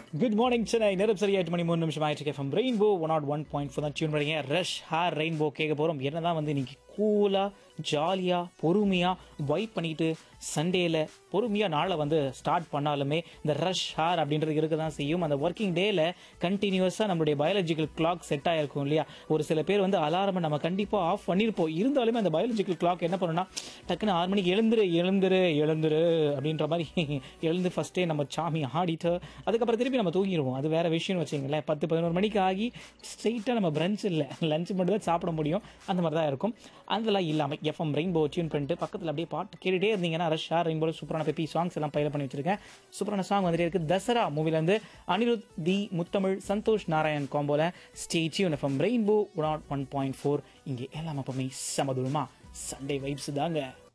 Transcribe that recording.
good morning Chennai நேரம் சரியா எட்டு மணி மூணு நிமிஷம் ஆயிடுச்சு FM rainbow one naught one point four தான் டியூன் பண்ணுறீங்க ரஷ் ஹார் ரெயின்போ கேட்க போகிறோம் என்னதான் வந்து இன்னைக்கு கூலாக ஜாலியாக பொறுமையாக வைப் பண்ணிட்டு சண்டேல பொறுமையாக நாளை வந்து ஸ்டார்ட் பண்ணாலுமே இந்த ரஷ் ஹார் அப்படின்றது இருக்க தான் செய்யும் அந்த ஒர்க்கிங் டேல கண்டினியூஸாக நம்மளுடைய பயாலஜிக்கல் கிளாக் செட் ஆயிருக்கும் இல்லையா ஒரு சில பேர் வந்து அலாரமை நம்ம கண்டிப்பாக ஆஃப் பண்ணியிருப்போம் இருந்தாலுமே அந்த பயாலஜிக்கல் கிளாக் என்ன பண்ணுன்னா டக்குன்னு ஆறு மணிக்கு எழுந்துரு எழுந்துரு எழுந்துரு அப்படின்ற மாதிரி எழுந்து ஃபஸ்ட்டே நம்ம சாமி ஆடிட்டு அதுக்கப்புறம் திருப்பி நம்ம தூங்கிடுவோம் அது வேற விஷயம்னு வச்சுங்களேன் பத்து பதினோரு மணிக்கு ஆகி ஸ்ட்ரெயிட்டாக நம்ம பிரஞ்ச் இல்லை லஞ்ச் மட்டும் தான் சாப்பிட முடியும் அந்த மாதிரி தான் இருக்கும் அதெல்லாம் இல்லாமல் எஃப்எம் ரெயின்போ டியூன் பண்ணிட்டு பக்கத்தில் அப்படியே பாட்டு கேட்டுட்டே இருந்தீங்கன்னா ரஷ் ஆர் ரெயின்போ சூப்பரான பெப்பி சாங்ஸ் எல்லாம் பயில பண்ணி வச்சிருக்கேன் சூப்பரான சாங் வந்துட்டே இருக்கு தசரா மூவிலேருந்து அனிருத் தி முத்தமிழ் சந்தோஷ் நாராயண் காம்போல stay tune FM rainbow one one point four இங்கே எல்லாம் அப்பவுமே சமதுரமா சண்டே வைப்ஸ் தாங்க